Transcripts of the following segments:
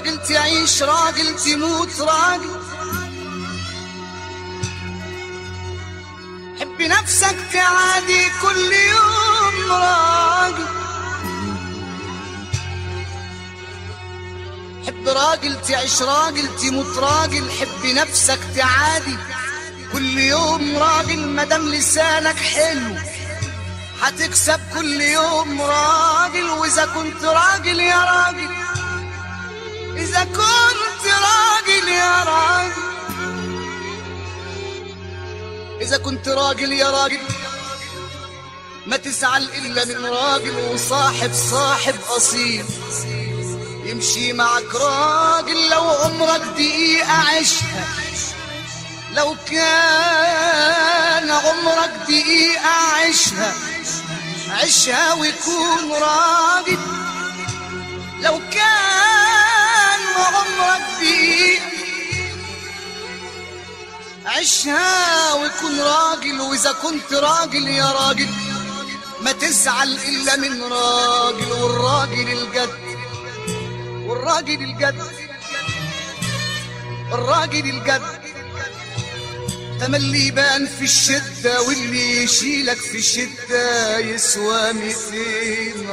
راجل تعيش راجل تموت راجل حب نفسك تعادي كل يوم راجل حب راجل تعيش راجل تموت راجل حب نفسك تعادي كل يوم راجل مدام لسانك حلو هتكسب كل يوم راجل واذا كنت راجل يا راجل اذا كنت راجل يا راجل اذا كنت راجل يا راجل ما تزعل الا من راجل وصاحب صاحب اصيل يمشي معك راجل لو عمرك دقيقة عشها لو كان عمرك دقيقة عشها عشها ويكون راجل لو كان عمرك دقيقة عشها ويكون راجل وإذا كنت راجل يا راجل ما تزعل إلا من راجل والراجل الجد والراجل الجد الراجل الجد تملي يبان في الشدة واللي يشيلك في الشدة يسوى ميتين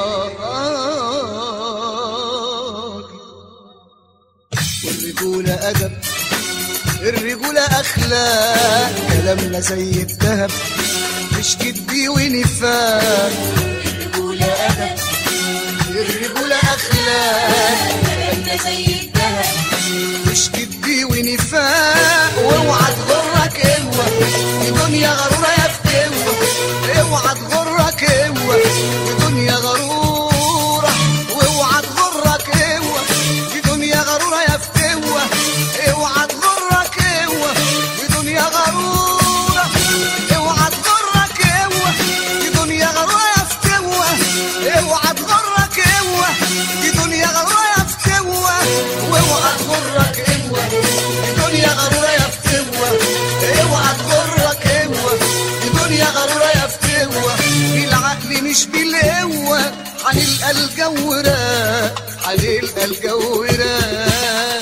راجل والرجولة أدب الرجولة أخلاق كلامنا زي الذهب مش كدبي ونفاق الرجولة أدب الرجولة أخلاق كلامنا زي الذهب مش كدبي ونفاق واوعى تغرك قوة دي دنيا غرورة يا فتوة اوعى تغرك قوة دي دنيا غرورة واوعى تغرك قوة دي دنيا غرورة يا فتوة اوعى تغرك قوة دي دنيا غرورة اوعى تغرك قوة دي دنيا غرورة يا فتوة اوعى تغرك قوة دي دنيا غرورة يا فتوة واوعى تغرك قوة دي دنيا غرورة يا فتوة اوعى تغرك قوة دي دنيا غرورة يا فتوة العقل مش بالقوة هنلقى الجو راق هنلقى الجو راق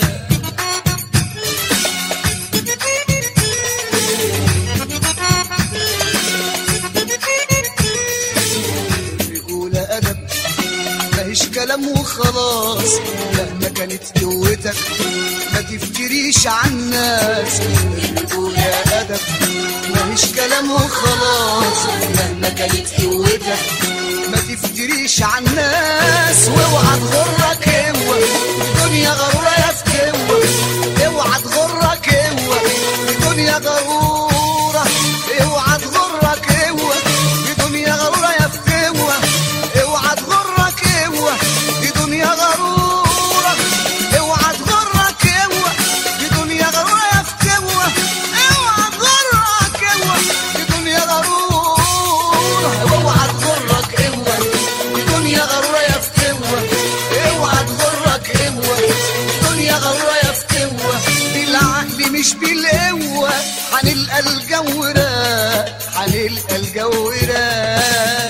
رجولة أدب ماهيش كلام وخلاص مهما كانت قوتك ما تفتريش عن الناس الرجولة أدب ماهيش كلام وخلاص مهما كانت قوتك ما تفتريش عن الناس واوعى تغرك قوة الدنيا غرورة يا فتوة اوعى تغرك قوة الدنيا غرورة اوعى تغرك قوة الدنيا غرورة يا فتوة اوعى تغرك قوة دي دنيا غرورة اوعى تغرك قوة دي دنيا غرورة يا فتوة اوعى تغرك قوة دي دنيا غرورة اوعى تغرك قوة دي دنيا غرورة يا فتوة اوعى تغرك قوة دي دنيا غرورة يا فتوة بالعقل مش بالقوة هنلقى الجو راق هنلقى الجو راق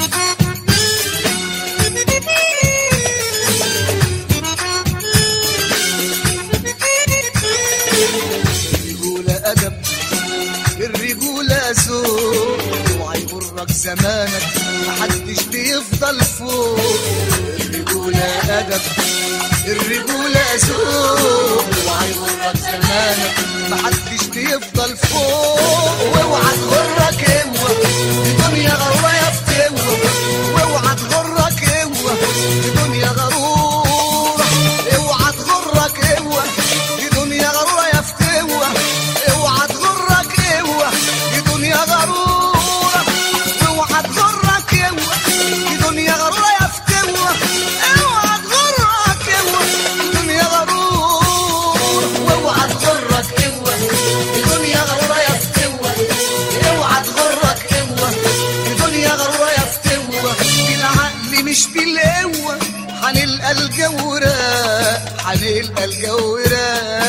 الرجولة أدب الرجولة ذوق اوعى يغرك زمانك محدش بيفضل فوق الرجولة أدب الرجولة ذوق اوعى يغرك زمانك محدش بيفضل فوق واوعى تغرك قوة دي دنيا غرورة يا فتوة واوعى تغرك قوة دي دنيا غرورة اوعى تغرك قوة دي دنيا غرورة يا فتوة اوعى تغرك قوة دي دنيا غرورة اوعى تغرك قوة دي دنيا غرورة يا فتوة اوعى تغرك قوة دي دنيا غرورة واوعى تغرك قوة دي دنيا غرورة يا فتوة اوعى تغرك قوة دي دنيا غرورة يا فتوة بالعقل مش بالقوة هنلقى الجو راق هنلقى الجو راق